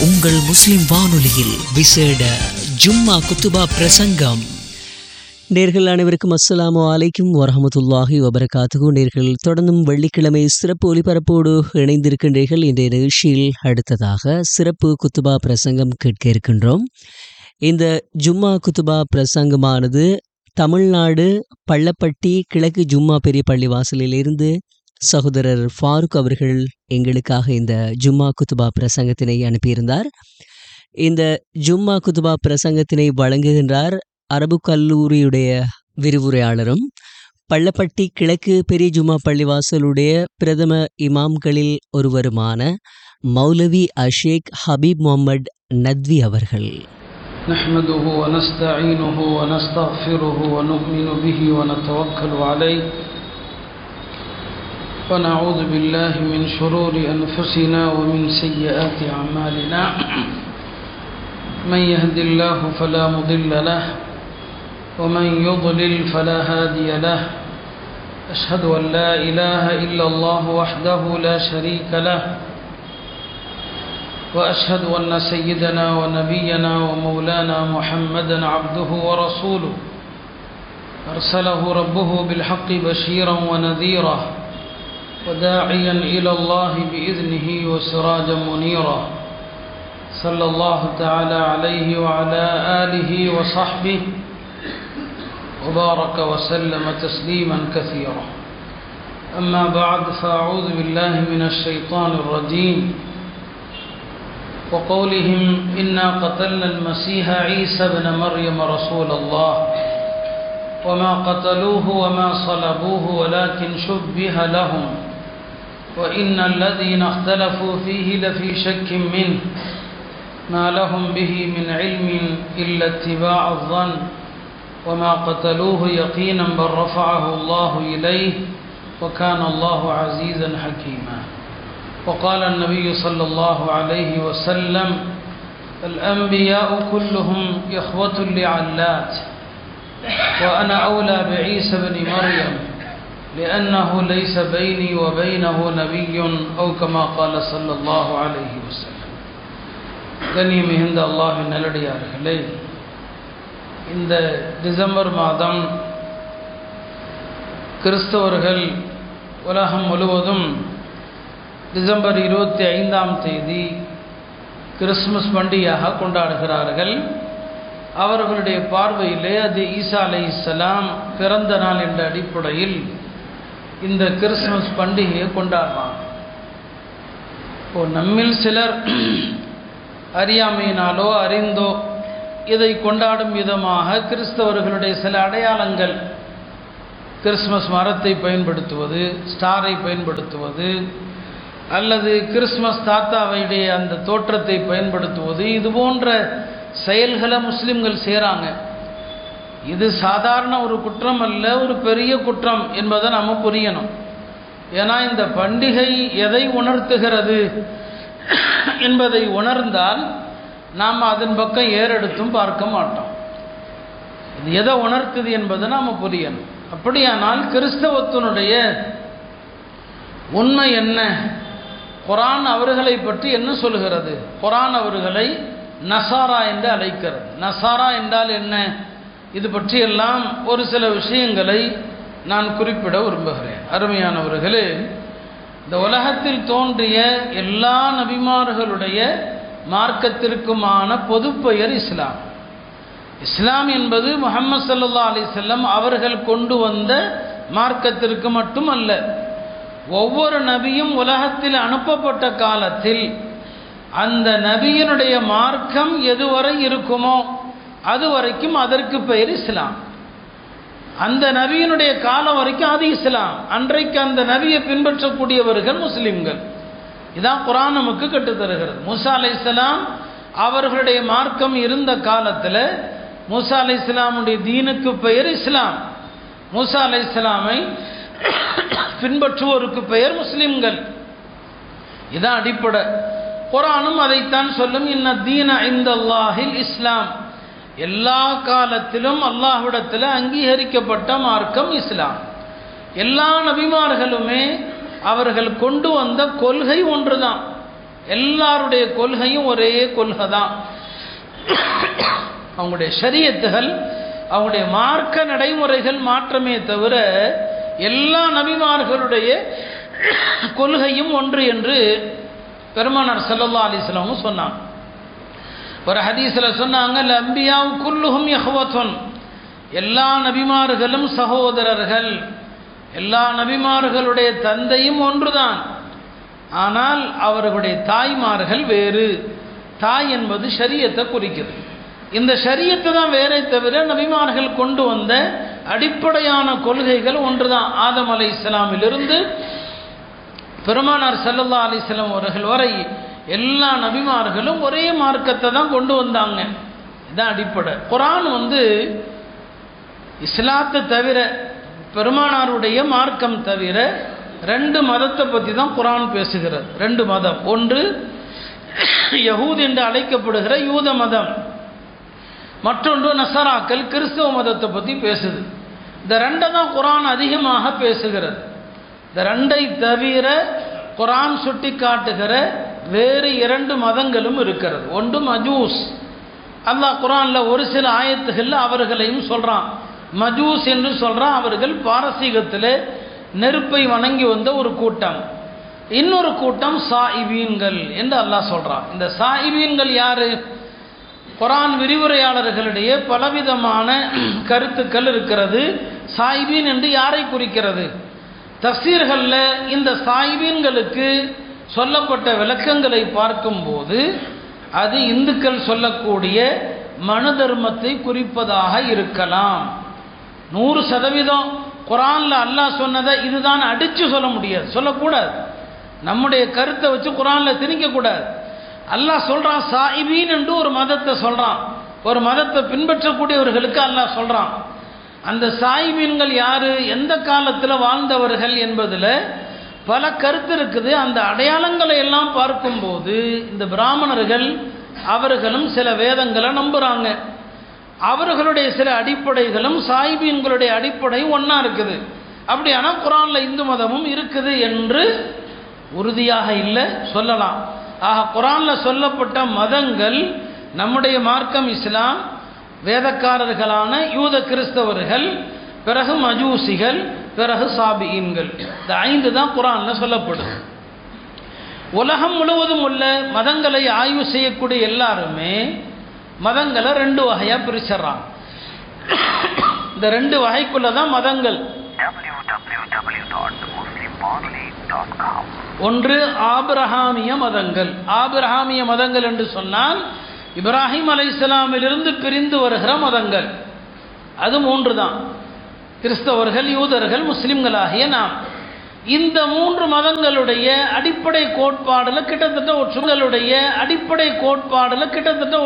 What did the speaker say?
உங்கள் முஸ்லிம் வானொலியில் விசேட ஜும்மா குத்துபா பிரசங்கம் நேர்கள் அனைவருக்கும் அஸ்ஸலாமு அலைக்கும் வரஹமத்துல்லாஹி வபரகாத்துகு நேர்கள் தொடர்ந்தும் வெள்ளிக்கிழமை சிறப்பு ஒலிபரப்போடு இணைந்திருக்கின்றீர்கள் இன்றைய நிகழ்ச்சியில் அடுத்ததாக சிறப்பு குத்துபா பிரசங்கம் கேட்க இருக்கின்றோம் இந்த ஜும்மா குத்துபா பிரசங்கமானது தமிழ்நாடு பள்ளப்பட்டி கிழக்கு ஜும்மா பெரிய பள்ளி வாசலிலிருந்து சகோதரர் ஃபாரூக் அவர்கள் எங்களுக்காக இந்த ஜும்மா குத்துபா பிரசங்கத்தினை அனுப்பியிருந்தார் இந்த ஜும்மா குத்துபா பிரசங்கத்தினை வழங்குகின்றார் அரபு கல்லூரியுடைய விரிவுரையாளரும் பள்ளப்பட்டி கிழக்கு பெரிய ஜும்மா பள்ளிவாசலுடைய பிரதம இமாம்களில் ஒருவருமான மௌலவி அஷேக் ஹபீப் முகமது நத்வி அவர்கள் نحمده ونستعينه ونستغفره ونؤمن به ونتوكل عليه ونعوذ بالله من شرور أنفسنا ومن سيئات أعمالنا من يهد الله فلا مضل له ومن يضلل فلا هادي له أشهد أن لا إله إلا الله وحده لا شريك له وأشهد أن سيدنا ونبينا ومولانا محمدا عبده ورسوله أرسله ربه بالحق بشيرا ونذيرا وداعيا إلى الله بإذنه وسراجا منيرا صلى الله تعالى عليه وعلى آله وصحبه وبارك وسلم تسليما كثيرا أما بعد فأعوذ بالله من الشيطان الرجيم وقولهم إنا قتلنا المسيح عيسى بن مريم رسول الله وما قتلوه وما صلبوه ولكن شبه لهم وإن الذين اختلفوا فيه لفي شك منه ما لهم به من علم إلا اتباع الظن وما قتلوه يقينا بل رفعه الله إليه وكان الله عزيزا حكيما وقال النبي صلى الله عليه وسلم الأنبياء كلهم إخوة لعلات وأنا أولى بعيسى بن مريم لأنه ليس بيني وبينه نبي أو كما قال صلى الله عليه وسلم கண்ணியம் மிகுந்த அல்லாஹின் நல்லடியார்களே இந்த டிசம்பர் மாதம் கிறிஸ்தவர்கள் உலகம் முழுவதும் டிசம்பர் இருபத்தி ஐந்தாம் தேதி கிறிஸ்மஸ் பண்டிகையாக கொண்டாடுகிறார்கள் அவர்களுடைய பார்வையிலே அது ஈசா அலை இஸ்லாம் பிறந்த நாள் என்ற அடிப்படையில் இந்த கிறிஸ்மஸ் பண்டிகையை கொண்டாடுறாங்க இப்போ நம்மில் சிலர் அறியாமையினாலோ அறிந்தோ இதை கொண்டாடும் விதமாக கிறிஸ்தவர்களுடைய சில அடையாளங்கள் கிறிஸ்மஸ் மரத்தை பயன்படுத்துவது ஸ்டாரை பயன்படுத்துவது அல்லது கிறிஸ்மஸ் தாத்தாவையுடைய அந்த தோற்றத்தை பயன்படுத்துவது இது போன்ற செயல்களை முஸ்லிம்கள் செய்கிறாங்க இது சாதாரண ஒரு குற்றம் அல்ல ஒரு பெரிய குற்றம் என்பதை நம்ம புரியணும் ஏன்னா இந்த பண்டிகை எதை உணர்த்துகிறது என்பதை உணர்ந்தால் நாம் அதன் பக்கம் ஏறெடுத்தும் பார்க்க மாட்டோம் இது எதை உணர்த்துது என்பதை நாம் புரியணும் அப்படியானால் கிறிஸ்தவத்தினுடைய உண்மை என்ன குரான் அவர்களை பற்றி என்ன சொல்கிறது குரான் அவர்களை நசாரா என்று அழைக்கிறது நசாரா என்றால் என்ன இது பற்றியெல்லாம் ஒரு சில விஷயங்களை நான் குறிப்பிட விரும்புகிறேன் அருமையானவர்களே இந்த உலகத்தில் தோன்றிய எல்லா நபிமார்களுடைய மார்க்கத்திற்குமான பொதுப்பெயர் இஸ்லாம் இஸ்லாம் என்பது முகமது சல்லா அலி செல்லம் அவர்கள் கொண்டு வந்த மார்க்கத்திற்கு மட்டுமல்ல ஒவ்வொரு நபியும் உலகத்தில் அனுப்பப்பட்ட காலத்தில் அந்த நபியினுடைய மார்க்கம் எதுவரை இருக்குமோ அது வரைக்கும் அதற்கு பெயர் இஸ்லாம் அந்த நபியினுடைய காலம் வரைக்கும் அது இஸ்லாம் அன்றைக்கு அந்த நபியை பின்பற்றக்கூடியவர்கள் முஸ்லிம்கள் இதான் குரான் நமக்கு கற்றுத்தருகிறது மூசா அலை இஸ்லாம் அவர்களுடைய மார்க்கம் இருந்த காலத்தில் மூசா அலை இஸ்லாமுடைய தீனுக்கு பெயர் இஸ்லாம் மூசா அலை இஸ்லாமை பின்பற்றுவோருக்கு பெயர் முஸ்லிம்கள் இதான் அடிப்படை குரானும் அதைத்தான் சொல்லும் இன்ன தீன இந்த அல்லாஹில் இஸ்லாம் எல்லா காலத்திலும் அல்லாஹ்விடத்தில் அங்கீகரிக்கப்பட்ட மார்க்கம் இஸ்லாம் எல்லா நபிமார்களுமே அவர்கள் கொண்டு வந்த கொள்கை ஒன்றுதான் எல்லாருடைய கொள்கையும் ஒரே கொள்கை தான் அவங்களுடைய ஷரியத்துகள் அவங்களுடைய மார்க்க நடைமுறைகள் மாற்றமே தவிர எல்லா நபிமார்களுடைய கொள்கையும் ஒன்று என்று பெருமானார் ஸல்லல்லாஹு அலைஹி வஸல்லம் சொன்னாங்க ஒரு ஹதீஸில் சொன்னாங்க லம்பியாவும் குல்லுஹும் யஹ்வத்துன் எல்லா நபிமார்களும் சகோதரர்கள் எல்லா நபிமார்களுடைய தந்தையும் ஒன்றுதான் ஆனால் அவர்களுடைய தாய்மார்கள் வேறு தாய் என்பது ஷரியத்தை குறிக்குது இந்த ஷரியத்தை தான் வேறே தவிர நபிமார்கள் கொண்டு வந்த அடிப்படையான கொள்கைகள் ஒன்றுதான் ஆதம் அலை இஸ்லாமிலிருந்து பெருமானார் சல்லல்லா அலிஸ்லாம் அவர்கள் வரை எல்லா நபிமார்களும் ஒரே மார்க்கத்தை தான் கொண்டு வந்தாங்க இதுதான் அடிப்படை குரான் வந்து இஸ்லாத்தை தவிர பெருமானாருடைய மார்க்கம் தவிர ரெண்டு மதத்தை பற்றி தான் குரான் பேசுகிறது ரெண்டு மதம் ஒன்று யகூத் என்று அழைக்கப்படுகிற யூத மதம் மற்றொன்று நசராக்கள் கிறிஸ்தவ மதத்தை பற்றி பேசுது இந்த ரெண்டை தான் குரான் அதிகமாக பேசுகிறது இந்த ரெண்டை தவிர குரான் சுட்டி காட்டுகிற வேறு இரண்டு மதங்களும் இருக்கிறது ஒன்று மஜூஸ் அல்லாஹ் குரானில் ஒரு சில ஆயத்துகளில் அவர்களையும் சொல்கிறான் மஜூஸ் என்று சொல்கிறான் அவர்கள் பாரசீகத்தில் நெருப்பை வணங்கி வந்த ஒரு கூட்டம் இன்னொரு கூட்டம் சாயிபீன்கள் என்று அல்லாஹ் சொல்கிறான் இந்த சாயிபீன்கள் யாரு குரான் விரிவுரையாளர்களிடையே பலவிதமான கருத்துக்கள் இருக்கிறது சாயிபீன் என்று யாரை குறிக்கிறது தஃசீர்களில் இந்த சாயிபீன்களுக்கு சொல்லப்பட்ட விளக்கங்களை பார்க்கும்போது அது இந்துக்கள் சொல்லக்கூடிய மனு தர்மத்தை குறிப்பதாக இருக்கலாம் நூறு சதவீதம் குரானில் அல்லாஹ் சொன்னதை இதுதான் அடித்து சொல்ல முடியாது சொல்லக்கூடாது நம்முடைய கருத்தை வச்சு குரானில் திணிக்கக்கூடாது அல்லாஹ் சொல்கிறான் சாயிபீன் என்று ஒரு மதத்தை சொல்கிறான் ஒரு மதத்தை பின்பற்றக்கூடியவர்களுக்கு அல்லாஹ் சொல்கிறான் அந்த சாயிபீன்கள் யார் எந்த காலத்தில் வாழ்ந்தவர்கள் என்பதில் பல கருத்து இருக்குது அந்த அடையாளங்களை எல்லாம் பார்க்கும்போது இந்த பிராமணர்கள் அவர்களும் சில வேதங்களை நம்புகிறாங்க அவர்களுடைய சில அடிப்படைகளும் சாயிபீன்களுடைய அடிப்படையும் ஒன்றா இருக்குது அப்படியானா குரானில் இந்து மதமும் இருக்குது என்று உறுதியாக இல்லை சொல்லலாம் ஆக குரானில் சொல்லப்பட்ட மதங்கள் நம்முடைய மார்க்கம் இஸ்லாம் வேதக்காரர்களான யூத கிறிஸ்தவர்கள் பிறகு மஜூசிகள் பிறகு சாபியன்கள் இந்த ஐந்து தான் குரானில் சொல்லப்படுது உலகம் முழுவதும் உள்ள மதங்களை ஆய்வு செய்யக்கூடிய எல்லாருமே மதங்களை ரெண்டு வகையாக பிரிச்சிட்றாங்க இந்த ரெண்டு வகைக்குள்ள தான் மதங்கள் www.muslimmonthly.com ஒன்று ஆபிரஹாமிய மதங்கள் ஆபிரஹாமிய மதங்கள் என்று சொன்னால் இப்ராஹிம் அலைஹிஸ்ஸலாமிலிருந்து பிரிந்து வருகிற மதங்கள் அது மூன்று தான் கிறிஸ்தவர்கள் யூதர்கள் முஸ்லிம்களாகிய நாம் இந்த மூன்று மதங்களுடைய அடிப்படை கோட்பாடுல கிட்டத்தட்ட ஒற்றுமைகளுடைய அடிப்படை கோட்பாடுல கிட்டத்தட்ட